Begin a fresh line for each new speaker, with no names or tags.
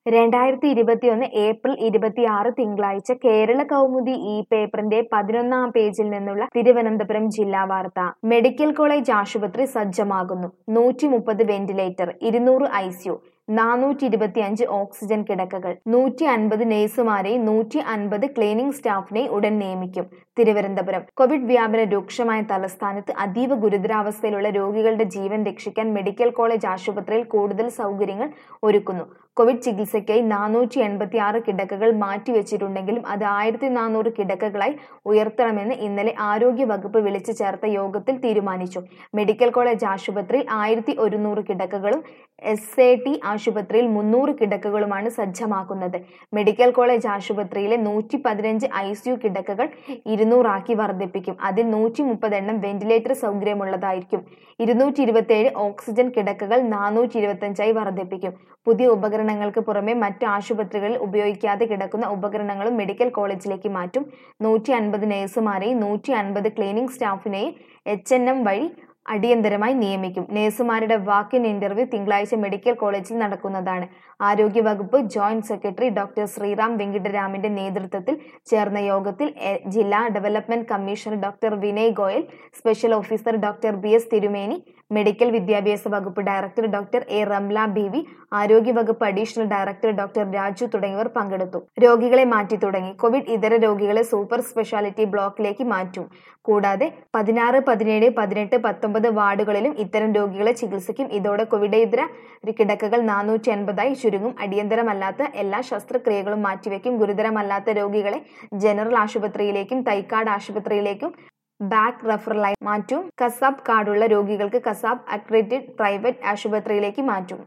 രണ്ടായിരത്തി ഇരുപത്തിയൊന്ന് ഏപ്രിൽ ഇരുപത്തിയാറ് തിങ്കളാഴ്ച കേരള കൗമുദി ഈ പേപ്പറിന്റെ പതിനൊന്നാം പേജിൽ നിന്നുള്ള തിരുവനന്തപുരം ജില്ലാ വാർത്ത മെഡിക്കൽ കോളേജ് ആശുപത്രി സജ്ജമാകുന്നു നൂറ്റി മുപ്പത് വെന്റിലേറ്റർ ഇരുന്നൂറ് ഐസിയു നാനൂറ്റി ഇരുപത്തിയഞ്ച് ഓക്സിജൻ കിടക്കകൾ നൂറ്റി അൻപത് നഴ്സുമാരെയും നൂറ്റി അൻപത് ക്ലീനിംഗ് സ്റ്റാഫിനെയും ഉടൻ നിയമിക്കും തിരുവനന്തപുരം കോവിഡ് വ്യാപനം രൂക്ഷമായ തലസ്ഥാനത്ത് അതീവ ഗുരുതരാവസ്ഥയിലുള്ള രോഗികളുടെ ജീവൻ രക്ഷിക്കാൻ മെഡിക്കൽ കോളേജ് ആശുപത്രിയിൽ കൂടുതൽ സൗകര്യങ്ങൾ ഒരുക്കുന്നു കോവിഡ് ചികിത്സയ്ക്കായി നാനൂറ്റി എൺപത്തി ആറ് കിടക്കകൾ മാറ്റിവെച്ചിട്ടുണ്ടെങ്കിലും അത് ആയിരത്തി നാനൂറ് കിടക്കകളായി ഉയർത്തണമെന്ന് ഇന്നലെ ആരോഗ്യ വകുപ്പ് വിളിച്ചു ചേർത്ത യോഗത്തിൽ തീരുമാനിച്ചു മെഡിക്കൽ കോളേജ് ആശുപത്രിയിൽ ആയിരത്തി ഒരുന്നൂറ് കിടക്കകളും എസ് എ ടി ആശുപത്രിയിൽ മുന്നൂറ് കിടക്കകളുമാണ് സജ്ജമാക്കുന്നത് മെഡിക്കൽ കോളേജ് ആശുപത്രിയിലെ നൂറ്റി പതിനഞ്ച് ഐ സി യു കിടക്കകൾ ഇരുന്നൂറാക്കി വർദ്ധിപ്പിക്കും അതിൽ നൂറ്റി മുപ്പത് എണ്ണം വെന്റിലേറ്റർ സൗകര്യമുള്ളതായിരിക്കും ഇരുന്നൂറ്റി ഇരുപത്തിയേഴ് ഓക്സിജൻ കിടക്കകൾ നാനൂറ്റി ഇരുപത്തഞ്ചായി വർദ്ധിപ്പിക്കും പുതിയ ഉപകരണങ്ങൾക്ക് പുറമെ മറ്റ് ആശുപത്രികളിൽ ഉപയോഗിക്കാതെ കിടക്കുന്ന ഉപകരണങ്ങളും മെഡിക്കൽ കോളേജിലേക്ക് മാറ്റും നൂറ്റി അൻപത് നഴ്സുമാരെയും നൂറ്റി അൻപത് ക്ലീനിംഗ് സ്റ്റാഫിനെയും എച്ച് എൻ എം വഴി അടിയന്തരമായി നിയമിക്കും നഴ്സുമാരുടെ വാക്കിൻ ഇന്റർവ്യൂ തിങ്കളാഴ്ച മെഡിക്കൽ കോളേജിൽ നടക്കുന്നതാണ് ആരോഗ്യവകുപ്പ് ജോയിന്റ് സെക്രട്ടറി ഡോക്ടർ ശ്രീറാം വെങ്കിട്ടരാമിന്റെ നേതൃത്വത്തിൽ ചേർന്ന യോഗത്തിൽ ജില്ലാ development commissioner doctor Vinay Goyal special officer doctor B S Thirumeni medical വിദ്യാഭ്യാസ വകുപ്പ് director doctor A Ramla B V ആരോഗ്യവകുപ്പ് അഡീഷണൽ ഡയറക്ടർ ഡോക്ടർ രാജു തുടങ്ങിയവർ പങ്കെടുത്തു രോഗികളെ മാറ്റി തുടങ്ങി കോവിഡ് ഇതര രോഗികളെ സൂപ്പർ സ്പെഷ്യാലിറ്റി ബ്ലോക്കിലേക്ക് മാറ്റും കൂടാതെ പതിനാറ് പതിനേഴ് പതിനെട്ട് പത്തൊമ്പത് വാർഡുകളിലും ഇത്തരം രോഗികളെ ചികിത്സിക്കും ഇതോടെ കോവിഡ് ഇതര കിടക്കകൾ നാനൂറ്റി അൻപതായി ചുരുങ്ങും അടിയന്തരമല്ലാത്ത എല്ലാ ശസ്ത്രക്രിയകളും മാറ്റിവെക്കും ഗുരുതരമല്ലാത്ത രോഗികളെ ജനറൽ ആശുപത്രിയിലേക്കും തൈക്കാട് ആശുപത്രിയിലേക്കും ബാക്ക് റഫറലായി മാറ്റും കസാബ് കാർഡുള്ള രോഗികൾക്ക് കസാബ് അക്രഡിറ്റഡ് പ്രൈവറ്റ് ആശുപത്രിയിലേക്ക് മാറ്റും